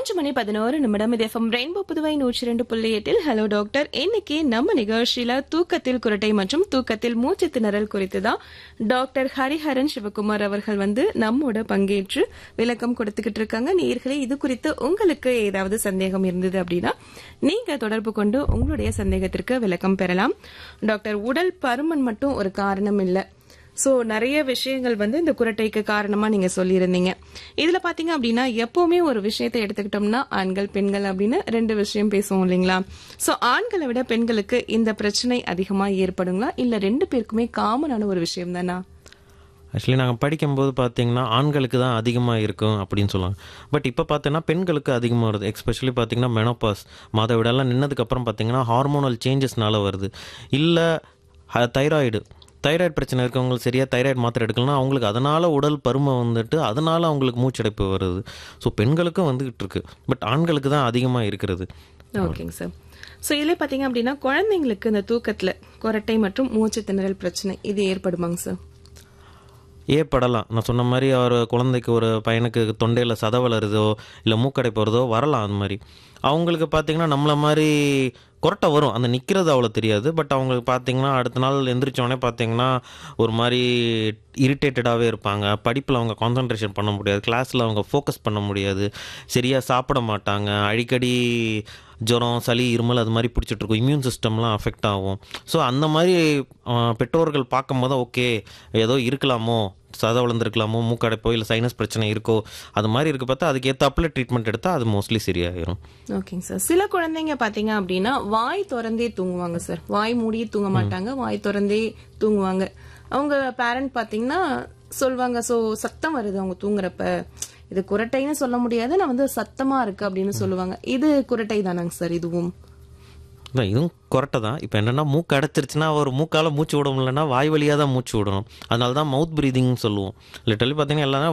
மூன்று மணி பதினோரு நிமிடம் இது எஃப்எம் ரெயின்போ புதுவை நூற்றி ரெண்டு புள்ளி எட்டில் ஹலோ டாக்டர் இன்னைக்கு நம்ம நிகழ்ச்சியில தூக்கத்தில் குரட்டை மற்றும் தூக்கத்தில் மூச்சு திணறல் குறித்து தான் டாக்டர் ஹரிஹரன் சிவகுமார் அவர்கள் வந்து நம்மோட பங்கேற்று விளக்கம் கொடுத்துக்கிட்டு இருக்காங்க நேர்களே இது குறித்து உங்களுக்கு ஏதாவது சந்தேகம் இருந்தது அப்படின்னா நீங்க தொடர்பு கொண்டு உங்களுடைய சந்தேகத்திற்கு விளக்கம் பெறலாம் டாக்டர் உடல் பருமன் மட்டும் ஒரு காரணம் இல்லை ஸோ நிறைய விஷயங்கள் வந்து இந்த குரட்டைக்கு காரணமா நீங்க சொல்லியிருந்தீங்க இதுல பாத்தீங்க அப்படின்னா எப்பவுமே ஒரு விஷயத்தை எடுத்துக்கிட்டோம்னா ஆண்கள் பெண்கள் அப்படின்னு ரெண்டு விஷயம் பேசுவோம் இல்லைங்களா ஸோ ஆண்களை விட பெண்களுக்கு இந்த பிரச்சனை அதிகமா ஏற்படுங்களா இல்ல ரெண்டு பேருக்குமே காமனான ஒரு விஷயம் தானா ஆக்சுவலி நாங்கள் படிக்கும்போது பார்த்தீங்கன்னா ஆண்களுக்கு தான் அதிகமாக இருக்கும் அப்படின்னு சொல்லுவாங்க பட் இப்போ பார்த்தீங்கன்னா பெண்களுக்கு அதிகமாக வருது எக்ஸ்பெஷலி பார்த்தீங்கன்னா மெனோபாஸ் மாதவிடெல்லாம் நின்னதுக்கப்புறம் பார்த்தீங்கன்னா ஹார்மோனல் சேஞ்சஸ்னால வருது இல்லை தைராய்டு தைராய்டு பிரச்சனை இருக்கவங்க சரியாக தைராய்டு மாத்திரை எடுக்கலன்னா அவங்களுக்கு அதனால் உடல் பருமை வந்துட்டு அதனால் அவங்களுக்கு மூச்சடைப்பு வருது ஸோ பெண்களுக்கும் வந்துகிட்டு இருக்கு பட் ஆண்களுக்கு தான் அதிகமாக இருக்கிறது ஓகேங்க சார் ஸோ இதுல பாத்தீங்க அப்படின்னா குழந்தைங்களுக்கு இந்த தூக்கத்துல குரட்டை மற்றும் மூச்சு திணறல் பிரச்சனை இது ஏற்படுமாங்க சார் ஏற்படலாம் நான் சொன்ன மாதிரி ஒரு குழந்தைக்கு ஒரு பையனுக்கு தொண்டையில் சத வளருதோ இல்லை மூக்கடை போகிறதோ வரலாம் அந்த மாதிரி அவங்களுக்கு பார்த்தீங்கன்னா நம்மளை மாதிரி கொரட்டை வரும் அந்த நிற்கிறது அவ்வளோ தெரியாது பட் அவங்களுக்கு பார்த்தீங்கன்னா அடுத்த நாள் எந்திரிச்சோடனே பார்த்தீங்கன்னா ஒரு மாதிரி இரிட்டேட்டடாகவே இருப்பாங்க படிப்பில் அவங்க கான்சன்ட்ரேஷன் பண்ண முடியாது கிளாஸில் அவங்க ஃபோக்கஸ் பண்ண முடியாது சரியாக சாப்பிட மாட்டாங்க அடிக்கடி ஜுரம் சளி இருமல் அது மாதிரி பிடிச்சிட்டு இருக்கும் இம்யூன் சிஸ்டம்லாம் அஃபெக்ட் ஆகும் ஸோ அந்த மாதிரி ஆஹ், பெற்றோர்கள் பார்க்கும்போது ஓகே ஏதோ இருக்கலாமோ சத வளர்ந்துருக்கலாமோ மூக்கடைப்போ இல்லை சைனஸ் பிரச்சனை இருக்கோ அது மாதிரி இருக்க பார்த்தா அதுக்கு ஏற்றாப்புல ட்ரீட்மெண்ட் எடுத்தால் அது மோஸ்ட்லி சரியாயிரும் ஓகேங்க சார் சில குழந்தைங்க பாத்தீங்க அப்படின்னா வாய் திறந்தே தூங்குவாங்க சார் வாய் மூடியே தூங்க மாட்டாங்க வாய் திறந்தே தூங்குவாங்க அவங்க பேரண்ட் பாத்தீங்கன்னா சொல்வாங்க சோ சத்தம் வருது அவங்க தூங்குறப்ப இது குரட்டைன்னு சொல்ல முடியாது நான் வந்து சத்தமா இருக்கு அப்படின்னு சொல்லுவாங்க இது குரட்டை தானாங்க சார் இதுவும் அதான் இதுவும் கொரட்டை தான் இப்போ என்னென்னா மூக்கு அடைச்சிருச்சுன்னா ஒரு மூக்கால் மூச்சு விட முடியலன்னா வாய் வழியாக தான் மூச்சு விடணும் அதனால தான் மவுத் ப்ரீதிங்னு சொல்லுவோம் லிட்டரலி பார்த்தீங்கன்னா எல்லாரும்